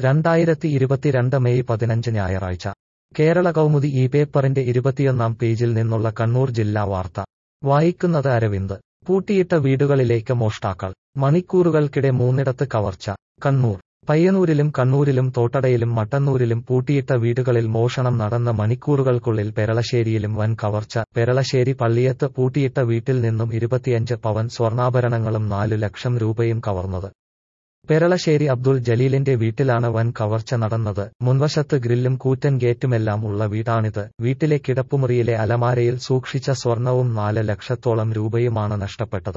രണ്ടായിരത്തി ഇരുപത്തിരണ്ട് മെയ് പതിനഞ്ച് ഞായറാഴ്ച കേരള കൗമുദി ഈ പേപ്പറിന്റെ ഇരുപത്തിയൊന്നാം പേജിൽ നിന്നുള്ള കണ്ണൂർ ജില്ലാ വാർത്ത വായിക്കുന്നത് അരവിന്ദ് പൂട്ടിയിട്ട വീടുകളിലേക്ക് മോഷ്ടാക്കൾ മണിക്കൂറുകൾക്കിടെ മൂന്നിടത്ത് കവർച്ച കണ്ണൂർ പയ്യന്നൂരിലും കണ്ണൂരിലും തോട്ടടയിലും മട്ടന്നൂരിലും പൂട്ടിയിട്ട വീടുകളിൽ മോഷണം നടന്ന മണിക്കൂറുകൾക്കുള്ളിൽ പെരളശ്ശേരിയിലും വൻ കവർച്ച പെരളശ്ശേരി പള്ളിയത്ത് പൂട്ടിയിട്ട വീട്ടിൽ നിന്നും ഇരുപത്തിയഞ്ച് പവൻ സ്വർണ്ണാഭരണങ്ങളും നാലു ലക്ഷം രൂപയും കവർന്നത് പെരളശ്ശേരി അബ്ദുൾ ജലീലിന്റെ വീട്ടിലാണ് വൻ കവർച്ച നടന്നത് മുൻവശത്ത് ഗ്രില്ലും കൂറ്റൻ ഗേറ്റുമെല്ലാം ഉള്ള വീടാണിത് വീട്ടിലെ കിടപ്പുമുറിയിലെ അലമാരയിൽ സൂക്ഷിച്ച സ്വർണവും നാല് ലക്ഷത്തോളം രൂപയുമാണ് നഷ്ടപ്പെട്ടത്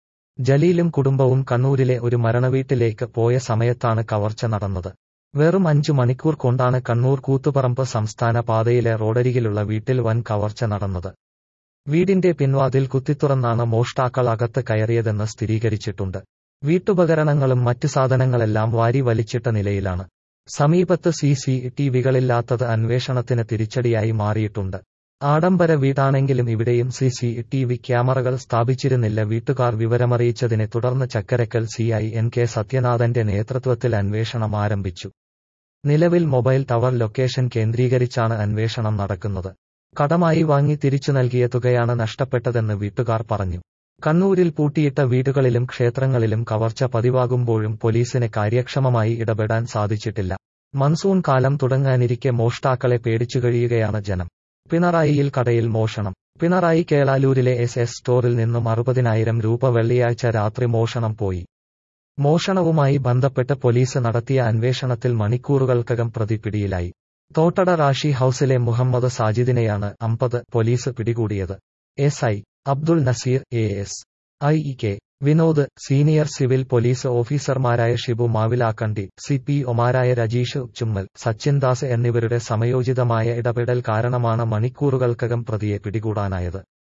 ജലീലും കുടുംബവും കണ്ണൂരിലെ ഒരു മരണവീട്ടിലേക്ക് പോയ സമയത്താണ് കവർച്ച നടന്നത് വെറും അഞ്ചു മണിക്കൂർ കൊണ്ടാണ് കണ്ണൂർ കൂത്തുപറമ്പ് സംസ്ഥാന പാതയിലെ റോഡരികിലുള്ള വീട്ടിൽ വൻ കവർച്ച നടന്നത് വീടിന്റെ പിൻവാതിൽ കുത്തിത്തുറന്നാണ് മോഷ്ടാക്കൾ അകത്ത് കയറിയതെന്ന് സ്ഥിരീകരിച്ചിട്ടുണ്ട് വീട്ടുപകരണങ്ങളും മറ്റു സാധനങ്ങളെല്ലാം വാരി വലിച്ചിട്ട നിലയിലാണ് സമീപത്ത് സി സി ടിവികളില്ലാത്തത് അന്വേഷണത്തിന് തിരിച്ചടിയായി മാറിയിട്ടുണ്ട് ആഡംബര വീടാണെങ്കിലും ഇവിടെയും സി സി ടി വി ക്യാമറകൾ സ്ഥാപിച്ചിരുന്നില്ല വീട്ടുകാർ വിവരമറിയിച്ചതിനെ തുടർന്ന് Chakkarakkal C I N K സത്യനാഥന്റെ നേതൃത്വത്തിൽ അന്വേഷണം ആരംഭിച്ചു നിലവിൽ മൊബൈൽ ടവർ ലൊക്കേഷൻ കേന്ദ്രീകരിച്ചാണ് അന്വേഷണം നടക്കുന്നത് കടമായി വാങ്ങി തിരിച്ചു നൽകിയ തുകയാണ് നഷ്ടപ്പെട്ടതെന്ന് വീട്ടുകാർ പറഞ്ഞു കണ്ണൂരിൽ പൂട്ടിയിട്ട വീടുകളിലും ക്ഷേത്രങ്ങളിലും കവർച്ച പതിവാകുമ്പോഴും പോലീസിന് കാര്യക്ഷമമായി ഇടപെടാൻ സാധിച്ചിട്ടില്ല മൺസൂൺ കാലം തുടങ്ങാനിരിക്കെ മോഷ്ടാക്കളെ പേടിച്ചു കഴിയുകയാണ് ജനം പിണറായിയിൽ കടയിൽ മോഷണം പിണറായി കേളാലൂരിലെ എസ് എസ് സ്റ്റോറിൽ നിന്നും അറുപതിനായിരം രൂപ വെള്ളിയാഴ്ച രാത്രി മോഷണം പോയി മോഷണവുമായി ബന്ധപ്പെട്ട് പോലീസ് നടത്തിയ അന്വേഷണത്തിൽ മണിക്കൂറുകൾക്കകം പ്രതി പിടിയിലായി തോട്ടട റാഷി ഹൌസിലെ മുഹമ്മദ് സാജിദിനെയാണ് അമ്പത് പോലീസ് പിടികൂടിയത് S I Abdul Naseer A S I K Vinod senior civil police ഓഫീസർമാരായ ഷിബു മാവിലാക്കണ്ടി സി പി ഒമാരായ രജീഷ് ചുമ്മൽ സച്ചിൻ ദാസ് എന്നിവരുടെ സമയോചിതമായ ഇടപെടൽ കാരണമാണ് മണിക്കൂറുകൾക്കകം പ്രതിയെ പിടികൂടാനായത്